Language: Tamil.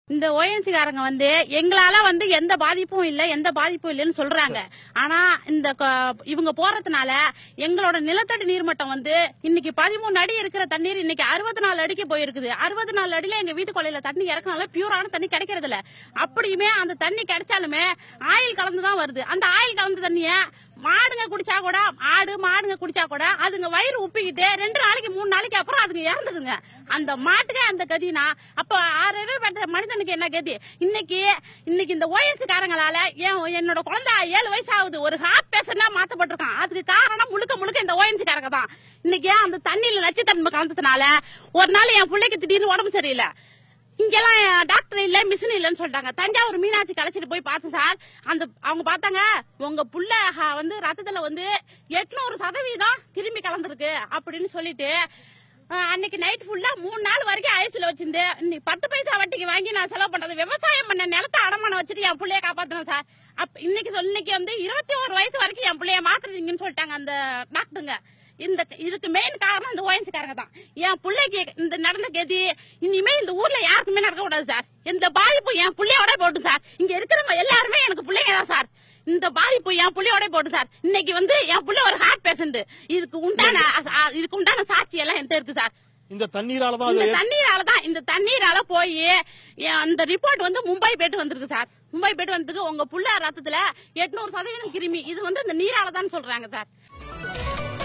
இந்த ONC காரங்க வந்து எங்களால வந்து எந்த பாதிப்பும் இல்ல எந்த பாதிப்பும் இல்லைன்னு சொல்றாங்க ஆனா இந்த க- இவங்க போறதுனால எங்களோட நிலத்தடி நீர்மட்டம் வந்து இன்னைக்கு பதிமூணு அடி இருக்கிற தண்ணீர் இன்னைக்கு அறுபத்தி நாலு அடிக்கு போயிருக்குது அறுபத்தி நாலு அடியில எங்க வீட்டு கொள்ளையில தண்ணி இறக்குனால பியூரான தண்ணி கிடைக்கிறது இல்ல அப்படியுமே அந்த தண்ணி கிடைச்சாலுமே ஆயில் கலந்துதான் வருது அந்த ஆயில் கலந்த தண்ணிய மாடுங்க குடிச்சா கூட ஆடு மாடுங்க குடிச்சா கூட அதுங்க வயிறு உப்பிக்கிட்டு ரெண்டு நாளைக்கு மூணு நாளைக்கு அப்புறம் அதுங்க இறந்துடுங்க அந்த மாட்டுக்கே அந்த கதினா அப்ப ஆறு பேர் மனிதனுக்கு என்ன கதி இன்னைக்கு இன்னைக்கு இந்த ஓஎஸ் காரங்களால என் என்னோட குழந்தை ஏழு வயசு ஆகுது ஒரு ஹார்ட் பேஷண்டா மாத்தப்பட்டிருக்கான் அதுக்கு காரணம் முழுக்க முழுக்க இந்த ஓஎன்சி காரங்க தான் இன்னைக்கு அந்த தண்ணியில நச்சுத்தன்மை கலந்ததுனால ஒரு நாள் என் பிள்ளைக்கு திடீர்னு உடம்பு சரியில்லை இங்கெல்லாம் டாக்டர் இல்ல மிஷின் இல்லன்னு சொல்லிட்டாங்க தஞ்சாவூர் மீனாட்சி கலைச்சிட்டு போய் பார்த்தேன் சார் அந்த அவங்க பார்த்தாங்க உங்க புள்ள ஹ, வந்து ரத்தத்துல வந்து எட்நூறு சதவீதம் கிருமி கலந்துருக்கு அப்படின்னு சொல்லிட்டு அஹ், அன்னைக்கு நைட் ஃபுல்லா மூணு நாள் வரைக்கும் ஐசில வச்சிருந்து இன்னைக்கு பத்து பைசா வட்டிக்கு வாங்கி நான் செலவு பண்றது விவசாயம் பண்ண நிலத்தை அடமானம் வச்சுட்டு என் பிள்ளைய காப்பாத்துனேன் சார் அப்ப இன்னைக்கு சொல் இன்னைக்கு வந்து இருபத்தி ஒரு வயசு வரைக்கும் என் பிள்ளைய மாத்துறீங்கன்னு சொல்லிட்டாங்க அந்த டாக்டருங்க இந்த இதுக்கு மெயின் காரணம் இந்த ஓஎன்சி காரங்க தான் என் பிள்ளைக்கு இந்த நடந்த கதி இனிமே இந்த ஊர்ல யாருக்குமே நடக்க கூடாது சார் இந்த பாதிப்பு என் பிள்ளையோட போட்டு சார் இங்க இருக்கிறவங்க எல்லாருமே எனக்கு பிள்ளைங்க தான் சார் இந்த பாதிப்பு என் புள்ளையோட போட்டு சார் இன்னைக்கு வந்து என் புள்ள ஒரு ஹார்ட் பேஷண்ட் இதுக்கு உண்டான அ- அ- இதுக்கு உண்டான சாட்சி எல்லாம் என்கிட்ட இருக்கு சார் இந்த தண்ணீரால தான் இந்த அது தண்ணீரால தான் இந்த தண்ணீரால போய் அந்த ரிப்போர்ட் வந்து மும்பை போயிட்டு வந்திருக்கு சார் மும்பை போயிட்டு வந்ததுக்கு உங்க புள்ள ரத்தத்துல எட்நூறு சதவீதம் கிருமி இது வந்து இந்த நீரால தான் சொல்றாங்க சார்